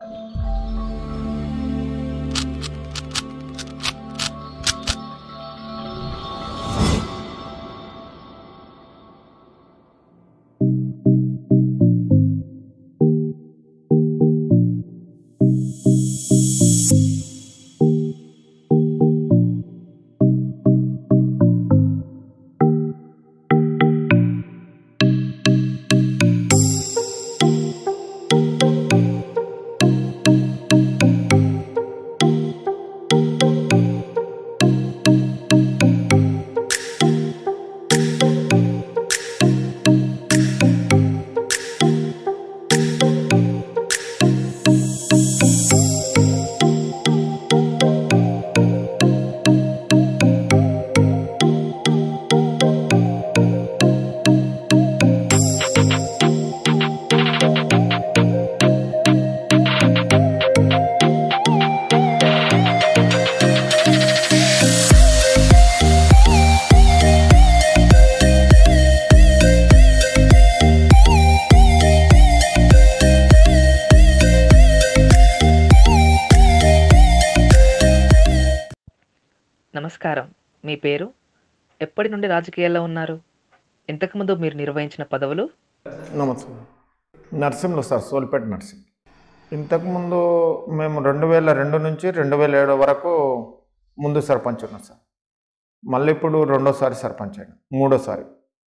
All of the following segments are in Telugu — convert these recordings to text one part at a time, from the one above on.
నమస్కారం మీ పేరు ఎప్పటి నుండి రాజకీయాల్లో ఉన్నారు ఇంతకుముందు మీరు నిర్వహించిన పదవులు నమస్తే నర్సింహ్లో సార్ సోల్పేట నర్సింగ్ ఇంతకుముందు మేము రెండు వేల రెండు నుంచి రెండు వేల ఏడు వరకు ముందు సర్పంచ్ ఉన్నాం సార్ మళ్ళీ ఇప్పుడు రెండోసారి సర్పంచ్ అయినా మూడోసారి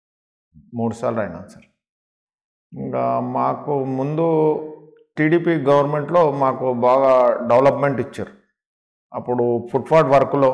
మూడు సార్లు అయినాను సార్ ఇంకా మాకు ముందు టీడీపీ గవర్నమెంట్లో మాకు బాగా డెవలప్మెంట్ ఇచ్చారు అప్పుడు ఫుట్పాత్ వర్క్లో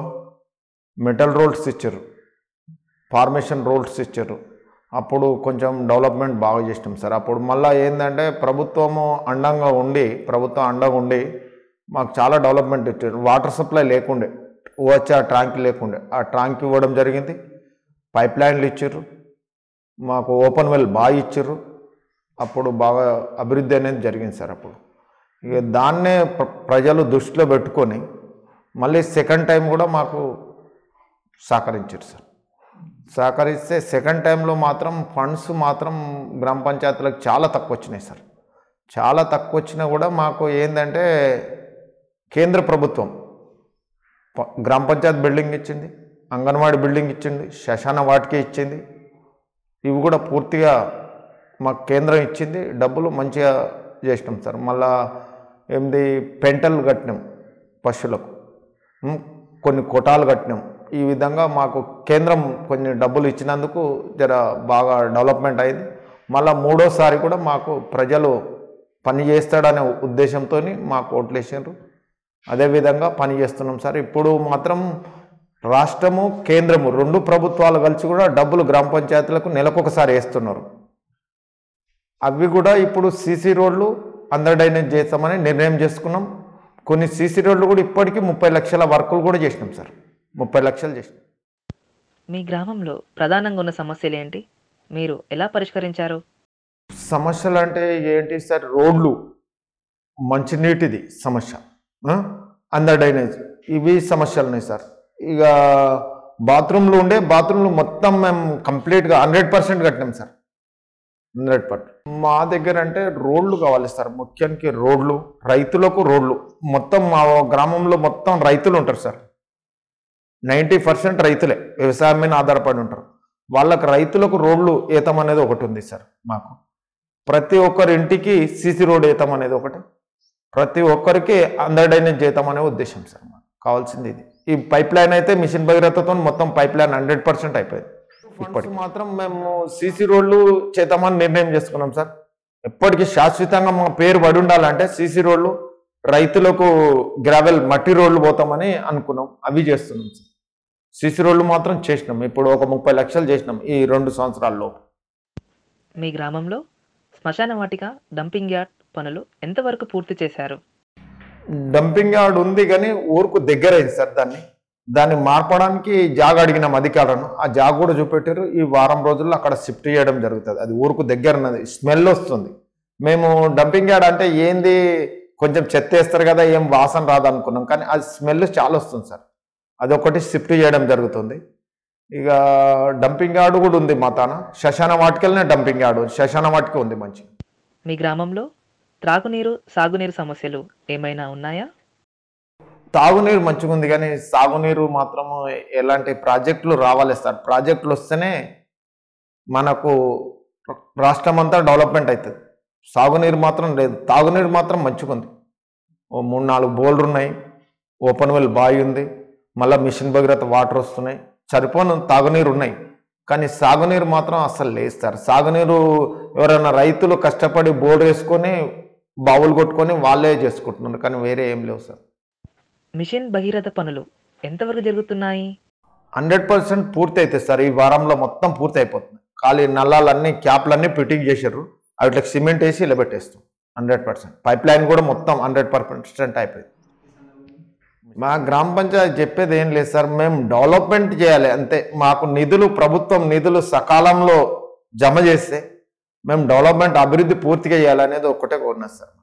మెటల్ రోడ్స్ ఇచ్చారు ఫార్మేషన్ రోడ్స్ ఇచ్చారు అప్పుడు కొంచెం డెవలప్మెంట్ బాగా చేసినాం సార్ అప్పుడు మళ్ళీ ఏంటంటే ప్రభుత్వము అండంగా ఉండి ప్రభుత్వం అండగా ఉండి మాకు చాలా డెవలప్మెంట్ ఇచ్చారు వాటర్ సప్లై లేకుండే వచ్చి ఆ ట్యాంక్ లేకుండే ఆ ట్యాంక్ ఇవ్వడం జరిగింది పైప్ లైన్లు ఇచ్చారు మాకు ఓపెన్ వెల్ బాగా ఇచ్చారు అప్పుడు బాగా అభివృద్ధి అనేది జరిగింది సార్ అప్పుడు ఇక దాన్నే ప్ర- ప్రజలు దృష్టిలో పెట్టుకొని మళ్ళీ సెకండ్ టైం కూడా మాకు సహకరించారు సార్ సహకరిస్తే సెకండ్ టైంలో మాత్రం ఫండ్స్ మాత్రం గ్రామ పంచాయతీలకు చాలా తక్కువ వచ్చినాయి సార్ చాలా తక్కువ వచ్చినా కూడా మాకు ఏంటంటే కేంద్ర ప్రభుత్వం ప- గ్రామ పంచాయతీ బిల్డింగ్ ఇచ్చింది అంగన్వాడీ బిల్డింగ్ ఇచ్చింది శ్మశాన వాటికి ఇచ్చింది ఇవి కూడా పూర్తిగా మాకు కేంద్రం ఇచ్చింది డబ్బులు మంచిగా చేసినాం సార్ మళ్ళా ఏంది పెంటలు కట్టినాం పశువులకు ఉమ్, కొన్ని కొటాలు కట్టినాం ఈ విధంగా మాకు కేంద్రం కొన్ని డబ్బులు ఇచ్చినందుకు జర బాగా డెవలప్మెంట్ అయింది మళ్ళా మూడోసారి కూడా మాకు ప్రజలు పని చేస్తాడనే ఉద్దేశంతో మాకు ఓట్లు వేసారు అదేవిధంగా పని చేస్తున్నాం సార్ ఇప్పుడు మాత్రం రాష్ట్రము కేంద్రము రెండు ప్రభుత్వాలు కలిసి కూడా డబ్బులు గ్రామ పంచాయతీలకు నెలకొకసారి వేస్తున్నారు అవి కూడా ఇప్పుడు సీసీ రోడ్లు అందరిడైనది చేస్తామని నిర్ణయం చేసుకున్నాం కొన్ని సీసీ రోడ్లు కూడా ఇప్పటికీ ముప్పై లక్షల వర్కులు కూడా చేసినాం సార్ ముప్పై లక్షలు చేసినాం మీ గ్రామంలో ప్రధానంగా ఉన్న సమస్యలు ఏంటి మీరు ఎలా పరిష్కరించారు సమస్యలు అంటే ఏంటి సార్ రోడ్లు మంచినీటిది సమస్య ఆ? అందర్ డ్రైనేజ్ ఇవి సమస్యలు ఉన్నాయి సార్ ఇక బాత్రూమ్లు ఉండే బాత్రూమ్లు మొత్తం మేము కంప్లీట్గా హండ్రెడ్ పర్సెంట్ కట్టినాం సార్ హండ్రెడ్ పర్సెంట్ మా దగ్గర అంటే రోడ్లు కావాలి సార్ ముఖ్యానికి రోడ్లు రైతులకు రోడ్లు మొత్తం మా గ్రామంలో మొత్తం రైతులు ఉంటారు సార్ నైంటీ పర్సెంట్ రైతులే వ్యవసాయం మీద ఆధారపడి ఉంటారు వాళ్ళకి రైతులకు రోడ్లు ఏతం అనేది ఒకటి ఉంది సార్ మాకు ప్రతి ఒక్కరి ఇంటికి సీసీ రోడ్ ఏతం అనేది ఒకటి ప్రతి ఒక్కరికి అందరిడైన జీతం అనే ఉద్దేశం సార్ మాకు కావాల్సింది ఇది ఈ పైప్ లైన్ అయితే మిషన్ భగీరథతో మొత్తం పైప్ లైన్ హండ్రెడ్ పర్సెంట్ అయిపోయింది ఇప్పటికి మాత్రం మేము సీసీ రోడ్లు చేద్దామని నిర్ణయం చేసుకున్నాం సార్ ఎప్పటికీ శాశ్వతంగా మా పేరు పడి ఉండాలంటే సీసీ రోడ్లు రైతులకు గ్రావెల్ మట్టి రోడ్లు పోతామని అనుకున్నాం అవి చేస్తున్నాం సార్ సీసీ రోడ్లు మాత్రం చేసినాం ఇప్పుడు ఒక ముప్పై లక్షలు చేసినాం ఈ రెండు సంవత్సరాల్లో మీ గ్రామంలో శ్మశాన వాటిక డంపింగ్ యార్డ్ పనులు ఎంతవరకు పూర్తి చేశారు డంపింగ్ యార్డ్ ఉంది కానీ ఊరుకు దగ్గరైంది సార్ దాన్ని దాన్ని మార్పడానికి జాగ అడిగినాం అధికారులను ఆ జాగ కూడా చూపెట్టారు ఈ వారం రోజుల్లో అక్కడ షిఫ్ట్ చేయడం జరుగుతుంది అది ఊరుకు దగ్గర ఉన్నది స్మెల్ వస్తుంది మేము డంపింగ్ యార్డ్ అంటే ఏంది కొంచెం చెత్త వేస్తారు కదా ఏం వాసన రాదు అనుకున్నాం కానీ అది స్మెల్ చాలా వస్తుంది సార్ అదొకటి షిఫ్ట్ చేయడం జరుగుతుంది ఇక డంపింగ్ యార్డ్ కూడా ఉంది మా తాన శ్మశాన వాటికలనే డంపింగ్ యార్డ్ ఉంది. శ్మశాన వాటిక ఉంది మంచి మీ గ్రామంలో త్రాగునీరు సాగునీరు సమస్యలు ఏమైనా ఉన్నాయా తాగునీరు మంచిగా ఉంది కానీ సాగునీరు మాత్రము ఎలాంటి ప్రాజెక్టులు రావాలి సార్ ప్రాజెక్టులు వస్తేనే మనకు రాష్ట్రం అంతా డెవలప్మెంట్ అవుతుంది సాగునీరు మాత్రం లేదు తాగునీరు మాత్రం మంచిగా ఉంది ఓ మూడు నాలుగు బోర్లు ఉన్నాయి ఓపెన్ వెల్ బావి ఉంది మళ్ళీ మిషన్ భగీరథ వాటర్ వస్తున్నాయి సరిపోను తాగునీరు ఉన్నాయి కానీ సాగునీరు మాత్రం అస్సలు లేదు సార్ సాగునీరు ఎవరైనా రైతులు కష్టపడి బోర్డు వేసుకొని బావులు కొట్టుకొని వాళ్ళే చేసుకుంటున్నారు కానీ వేరే ఏం లేవు సార్ మిషన్ భగీరథ పనులు ఎంతవరకు జరుగుతున్నాయి హండ్రెడ్ పర్సెంట్ పూర్తి అవుతుంది సార్ ఈ వారంలో మొత్తం పూర్తి అయిపోతుంది ఖాళీ నల్లాలన్నీ క్యాప్లన్నీ ఫిట్టింగ్ చేశారు వాటికి సిమెంట్ వేసి ఇలా పెట్టేస్తాం హండ్రెడ్ పర్సెంట్ పైప్ లైన్ కూడా మొత్తం హండ్రెడ్ పర్సెంట్ అయిపోయింది మా గ్రామ పంచాయతీ చెప్పేది ఏం లేదు సార్ మేము డెవలప్మెంట్ చేయాలి అంతే మాకు నిధులు ప్రభుత్వం నిధులు సకాలంలో జమ చేస్తే మేము డెవలప్మెంట్ అభివృద్ధి పూర్తిగా చేయాలనేది ఒక్కటే కోరినా సార్